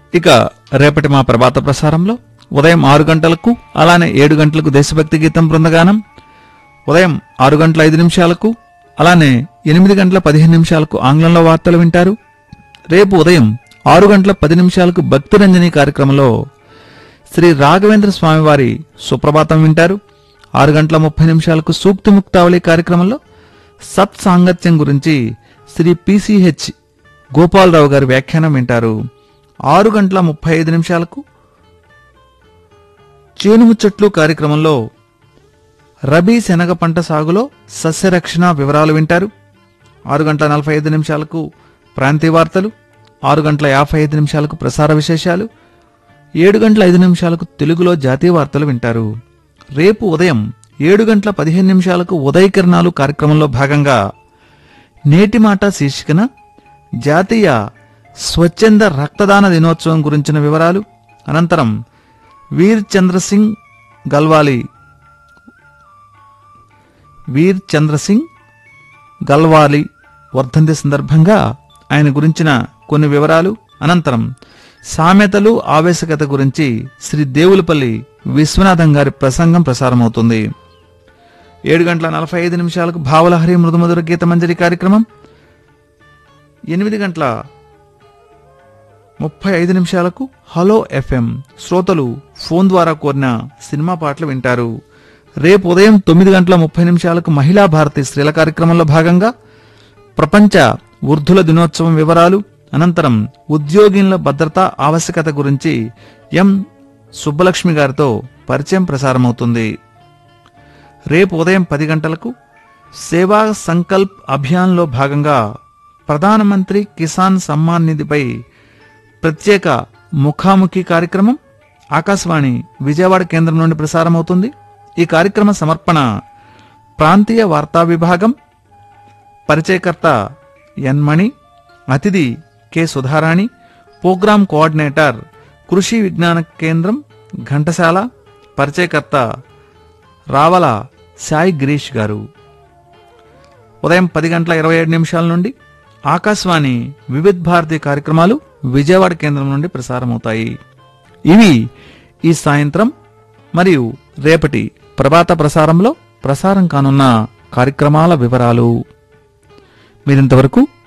ఇక రేపటి మా ప్రభాత ప్రసారంలో ఉదయం ఆరు గంటలకు అలానే ఏడు గంటలకు దేశభక్తి గీతం బృందగానం ఉదయం ఆరు గంటల ఐదు నిమిషాలకు అలానే ఎనిమిది గంటల పదిహేను నిమిషాలకు ఆంగ్లంలో వార్తలు వింటారు రేపు ఉదయం ఆరు గంటల పది నిమిషాలకు భక్తిరంజని కార్యక్రమంలో శ్రీ రాఘవేంద్ర స్వామివారి సుప్రభాతం వింటారు ఆరు గంటల ముప్పై నిమిషాలకు సూక్తి ముక్తావళి కార్యక్రమంలో సత్ సాంగత్యం గురించి శ్రీ పిసిహెచ్ గోపాలరావు గారి వ్యాఖ్యానం వింటారు ఆరు గంటల ముప్పై ఐదు నిమిషాలకు చేనుముచ్చట్లు కార్యక్రమంలో రబీ శనగ పంట సాగులో సస్యరక్షణ వివరాలు వింటారు ఆరు గంటల నలభై ఐదు నిమిషాలకు ప్రాంతీయ వార్తలు ఆరు గంటల యాభై ఐదు నిమిషాలకు ప్రసార విశేషాలు ఏడు గంటల ఐదు నిమిషాలకు తెలుగులో జాతీయ వార్తలు వింటారు రేపు ఉదయం ఏడు గంటల పదిహేను నిమిషాలకు ఉదయకిరణాలు కార్యక్రమంలో భాగంగా నేటి మాట శీర్షికన జాతీయ స్వచ్ఛంద రక్తదాన దినోత్సవం గురించిన వివరాలు అనంతరం వీర్ చంద్ర సింగ్ గల్వాలి వీర్ చంద్ర సింగ్ గల్వాలి వర్ధంతి సందర్భంగా ఆయన గురించిన కొన్ని వివరాలు అనంతరం సామెతలు ఆవేశకత గురించి శ్రీ దేవులపల్లి విశ్వనాథం గారి ప్రసంగం ప్రసారమవుతుంది ఏడు గంటల నలభై ఐదు నిమిషాలకు భావలహరి మృదుమధుర గీత మంజరి కార్యక్రమం ఎనిమిది గంటల ముప్పై ఐదు నిమిషాలకు హలో ఎఫ్ఎం శ్రోతలు ఫోన్ ద్వారా కోరిన సినిమా పాటలు వింటారు రేపు ఉదయం తొమ్మిది గంటల ముప్పై నిమిషాలకు మహిళా భారతి స్త్రీల కార్యక్రమంలో భాగంగా ప్రపంచ వృద్ధుల దినోత్సవం వివరాలు అనంతరం ఉద్యోగినుల భద్రత ఆవశ్యకత గురించి ఎం సుబ్బలక్ష్మి గారితో పరిచయం ప్రసారమవుతుంది రేపు ఉదయం పది గంటలకు సేవా సంకల్ప్ అభియాన్లో భాగంగా ప్రధానమంత్రి కిసాన్ సమ్మాన్ నిధిపై ప్రత్యేక ముఖాముఖి కార్యక్రమం ఆకాశవాణి విజయవాడ కేంద్రం నుండి ప్రసారమవుతుంది ఈ కార్యక్రమ సమర్పణ ప్రాంతీయ వార్తా విభాగం పరిచయకర్త ఎన్ మణి అతిథి కె సుధారాణి ప్రోగ్రాం కోఆర్డినేటర్ కృషి విజ్ఞాన కేంద్రం ఘంటసాల పరిచయకర్త రావల సాయి గిరీష్ గారు ఉదయం పది గంటల ఇరవై ఏడు నిమిషాల నుండి ఆకాశవాణి వివిధ్ భారతి కార్యక్రమాలు విజయవాడ కేంద్రం నుండి ప్రసారమవుతాయి ఇవి ఈ సాయంత్రం మరియు రేపటి ప్రభాత ప్రసారంలో ప్రసారం కానున్న కార్యక్రమాల వివరాలు మీరింతవరకు